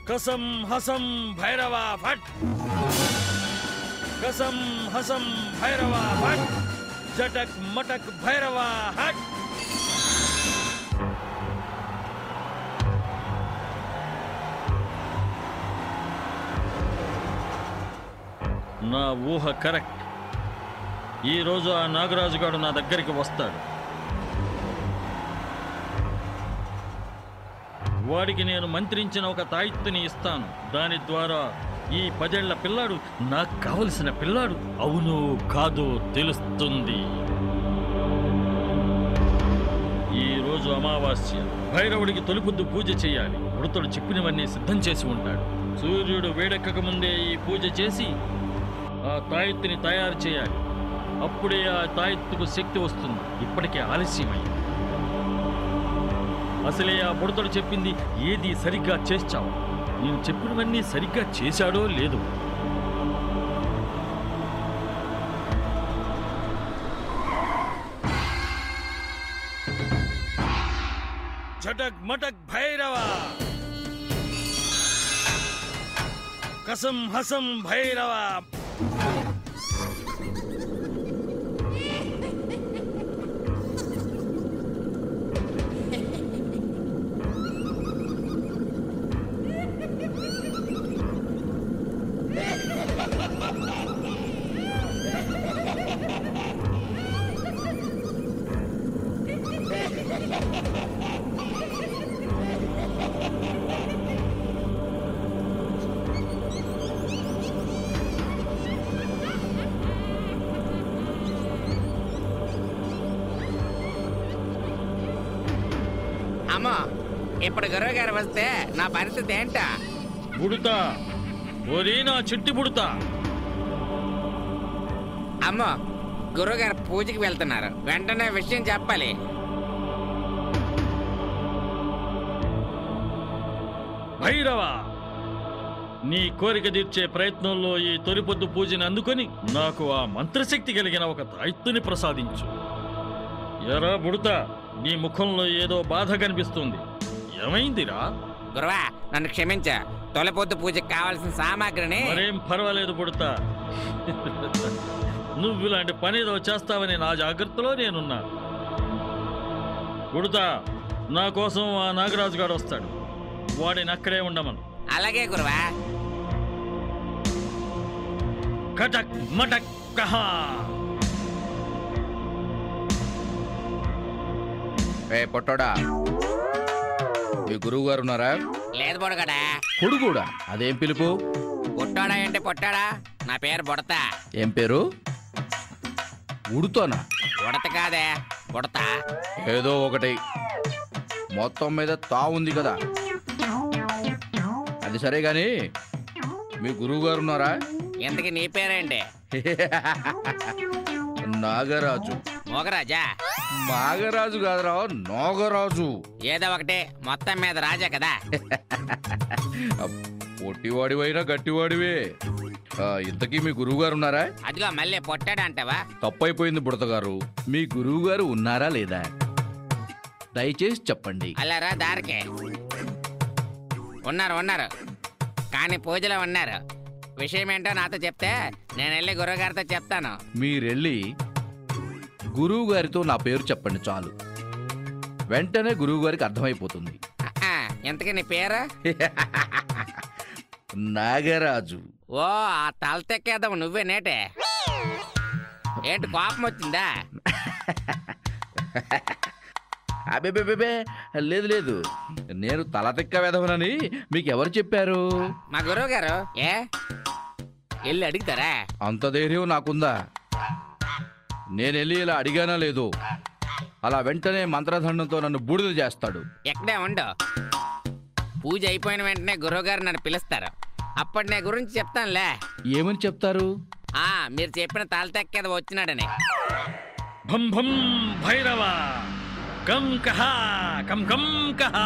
కసం హసం భైరవ ఫట్ కసం హసం భైరవ ఫట్ జటక్ మటక్ భైరవ హట్ నా ఊహ కరెక్ట్ ఈరోజు ఆ నాగరాజుగాడు నా దగ్గరికి వస్తాడు వాడికి నేను మంత్రించిన ఒక తాయిత్తుని ఇస్తాను దాని ద్వారా ఈ పదేళ్ల పిల్లాడు నాకు కావలసిన పిల్లాడు అవును కాదో తెలుస్తుంది ఈ రోజు అమావాస్య భైరవుడికి తొలిపొద్దు పూజ చేయాలి మృతుడు చెప్పినవన్నీ సిద్ధం చేసి ఉంటాడు సూర్యుడు వేడెక్కక ముందే ఈ పూజ చేసి ఆ తాయెత్తుని తయారు చేయాలి అప్పుడే ఆ తాయెత్తుకు శక్తి వస్తుంది ఇప్పటికే ఆలస్యమైంది అసలే ఆ బుడతడు చెప్పింది ఏది సరిగ్గా చేస్తావు నేను చెప్పినవన్నీ సరిగ్గా చేశాడో లేదో झटक मटक भैरव कसम हसम भैरव అమ్మో ఇప్పుడు గురువు గారు వస్తే నా పరిస్థితి ఏంటా బుడతా ఓరి నా చిట్టి బుడతా అమ్మో గురువు గారు పూజకి వెళ్తున్నారు వెంటనే విషయం చెప్పాలి భైరవ నీ కోరిక తీర్చే ప్రయత్నంలో ఈ తొలిపొద్దు పూజని అందుకొని నాకు ఆ మంత్రశక్తి కలిగిన ఒక తాయిత్తుని ప్రసాదించు ఎరా బుడతా నీ ముఖంలో ఏదో బాధ కనిపిస్తుంది ఏమైందిరా గురువా నన్ను క్షమించ తొలిపొద్దు పూజకి కావాల్సిన సామాగ్రిని మరేం పర్వాలేదు బుడతా నువ్వు ఇలాంటి పని ఏదో చేస్తావని నా జాగ్రత్తలో నేనున్నా బుడతా నా కోసం ఆ నాగరాజు గారు వస్తాడు వాడిని అక్కడే ఉండమను అలాగే గురువా కటక్ మటక్ కహా ఏ పొట్టోడా మీ గురువు గారు ఉన్నారా లేదు బొడగడా కొడుకుడా అదేం పిలుపు పుట్టాడా ఏంటి పుట్టాడా నా పేరు బుడతా ఏం పేరు ఉడుతోనా బుడత కాదే బుడతా ఏదో ఒకటి మొత్తం మీద తా ఉంది కదా అది సరే గాని మీ గురువు గారు ఉన్నారా ఇంతకి నీ పేరేంటి నాగరాజు మోగరాజా నాగరాజు కాదురా నాగరాజు ఏదో ఒకటి మొత్తం మీద రాజా కదా పొట్టివాడివైనా గట్టివాడివే ఆ, ఇంతకీ మీ గురువు గారు ఉన్నారా అదిగో మళ్ళీ పొట్టాడు అంటావా తప్పైపోయింది బుడత గారు మీ గురువు గారు ఉన్నారా లేదా దయచేసి చెప్పండి అలారా దారికే ఉన్నారు ఉన్నారు కానీ పూజలో ఉన్నారు విషయం ఏంటో నాతో చెప్తే నేను వెళ్ళి గురువుగారితో చెప్తాను మీరెళ్ళి గురువు గారితో నా పేరు చెప్పండి చాలు వెంటనే గురువు గారికి అర్థమైపోతుంది ఆ, ఇంతకీ నీ పేరు నాగరాజు ఓ ఆ తలతెక్కేద్దాం నువ్వే నేటే ఏంటి కోపం వచ్చిందా అబేబేబే లేదు లేదు నేను తల తిక్క వెదవనని మీకు ఎవరు చెప్పారు మా గురువు గారు ఏ వెళ్ళి అడుగుతారా అంత ధైర్యం నాకుందా నేను వెళ్ళి ఇలా అడిగానా లేదు అలా వెంటనే మంత్రదండంతో నన్ను బూడిద చేస్తాడు ఎక్కడే ఉండు పూజ అయిపోయిన వెంటనే గురువు గారు నన్ను పిలుస్తారు అప్పటి నా గురించి చెప్తానులే ఏమని చెప్తారు ఆ మీరు చెప్పిన తలతెక్కేది వచ్చినాడని భం భం భైరవ కం కహా కం కం కహా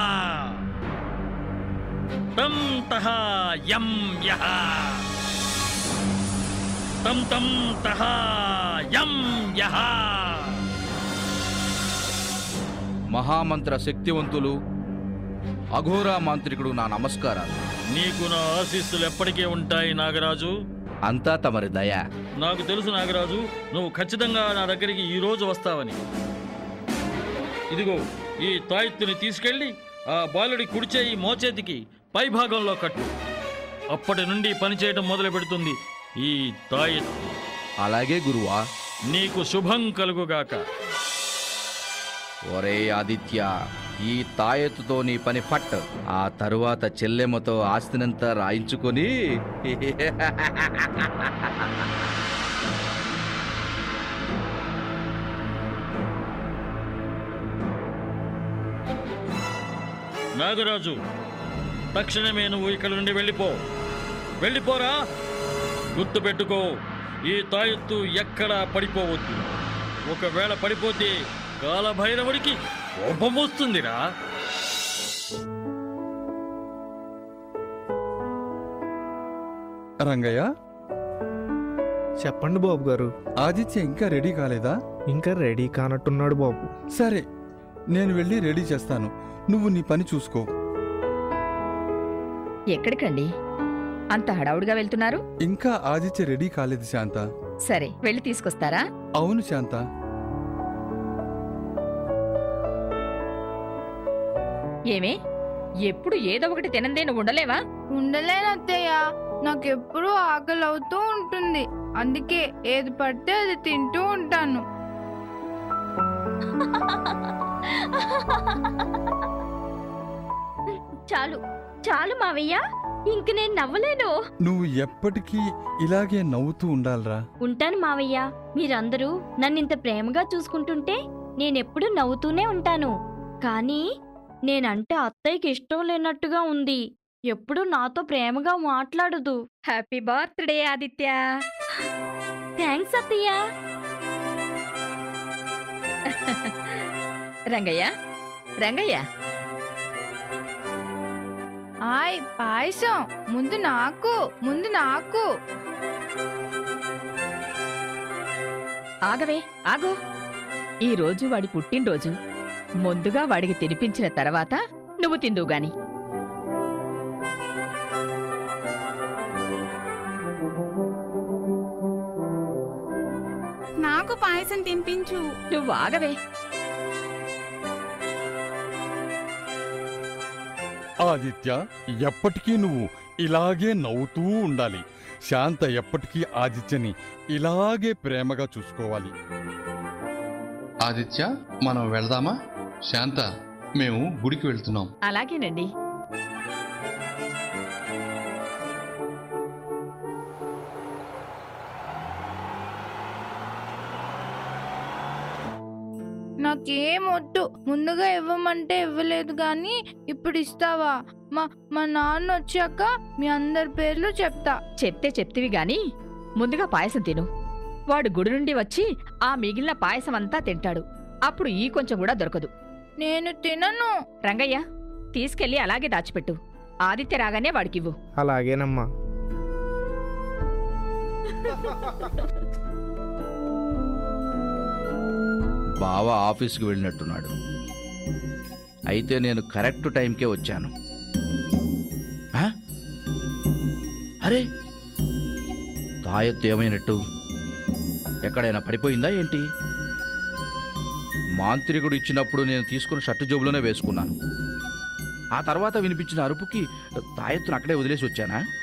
తం తహ యం యహ తం తం తహ యం యహ మహామంత్ర శక్తివంతులు అఘోరా మాంత్రికుడు నా నమస్కారాలు నీకు నా ఆశీస్సులు ఎప్పటికీ ఉంటాయి నాగరాజు అంతా తమరి దయ నాకు తెలుసు నాగరాజు నువ్వు ఖచ్చితంగా నా దగ్గరికి ఈ రోజు వస్తావని ఇదిగో ఈ తాయెత్తుని తీసుకెళ్ళి ఆ బాలుడి కుడిచేయి మోచేతికి పై భాగంలో కట్టు అప్పటి నుండి పనిచేయడం మొదలు పెడుతుంది ఈ తాయెత్తు అలాగే గురువా నీకు శుభం కలుగుగాక ఒరే ఆదిత్య ఈ తాయెత్తుతో నీ పని ఫట్ ఆ తరువాత చెల్లెమ్మతో ఆస్తినంతా రాయించుకొని నాగరాజు తక్షణమే నువ్వు ఇక్కడ నుండి వెళ్ళిపో వెళ్ళిపోరా గుర్తు పెట్టుకో ఈ తాయెత్తు ఎక్కడా పడిపోవద్దు ఒకవేళ పడిపోతే కాలభైరవుడికి కోపం వస్తుందిరా రంగయ్య చెప్పండి బాబు గారు ఆదిత్య ఇంకా రెడీ కాలేదా ఇంకా రెడీ కానట్టున్నాడు బాబు సరే నేను వెళ్ళి రెడీ చేస్తాను నువ్వు నీ పని చూసుకో ఎక్కడికండి అంత హడావుడిగా వెళ్తున్నారు ఇంకా ఆదిత్య రెడీ కాలేదు శాంత సరే వెళ్ళి తీసుకొస్తారా అవును శాంత ఏమే ఎప్పుడు ఏదో ఒకటి తినందే నువ్వు ఉండలేవా ఉండలేనత్తయ్య నాకెప్పుడు ఆకలి అవుతూ ఉంటుంది అందుకే ఏది పడితే అది తింటూ ఉంటాను చాలు చాలు మావయ్య ఇంక నేను నవ్వలేను నువ్వు ఎప్పటికీ ఇలాగే నవ్వుతూ ఉండాలిరా ఉంటాను మావయ్య మీరందరూ నన్నింత ప్రేమగా చూసుకుంటుంటే నేనెప్పుడు నవ్వుతూనే ఉంటాను కానీ నేనంటే అత్తయ్యకి ఇష్టం లేనట్టుగా ఉంది ఎప్పుడు నాతో ప్రేమగా మాట్లాడదు హ్యాపీ బర్త్డే ఆదిత్య థ్యాంక్స్ అత్తయ్య రంగయ్య రంగయ్య ఆయ్ పాయసం ముందు నాకు ముందు నాకు ఆగవే ఆగు ఈ రోజు వాడి పుట్టినరోజు ముందుగా వాడికి తినిపించిన తర్వాత నువ్వు తిందువు గాని నాకు పాయసం తినిపించు నువ్వు ఆగవే ఆదిత్య ఎప్పటికీ నువ్వు ఇలాగే నవ్వుతూ ఉండాలి శాంత ఎప్పటికీ ఆదిత్యని ఇలాగే ప్రేమగా చూసుకోవాలి ఆదిత్య మనం వెళ్దామా శాంత మేము గుడికి వెళ్తున్నాం అలాగేనండి నాకేం వద్దు ముందుగా ఇవ్వమంటే ఇవ్వలేదు గాని ఇప్పుడు ఇస్తావా మా మా నాన్న వచ్చాక మీ అందరి పేర్లు చెప్తా చెప్తే చెప్తివి గాని ముందుగా పాయసం తిను వాడు గుడి నుండి వచ్చి ఆ మిగిలిన పాయసం అంతా తింటాడు అప్పుడు ఈ కొంచెం కూడా దొరకదు నేను తినను రంగయ్య తీసుకెళ్లి అలాగే దాచిపెట్టు ఆదిత్య రాగానే వాడికివ్వు అలాగేనమ్మా బావ ఆఫీస్కి వెళ్ళినట్టున్నాడు అయితే నేను కరెక్ట్ టైంకే వచ్చాను ఆ? అరే తాయెత్తు ఏమైనట్టు ఎక్కడైనా పడిపోయిందా ఏంటి మాంత్రికుడు ఇచ్చినప్పుడు నేను తీసుకున్న షర్టు జోబులోనే వేసుకున్నాను ఆ తర్వాత వినిపించిన అరుపుకి తాయెత్తును అక్కడే వదిలేసి వచ్చానా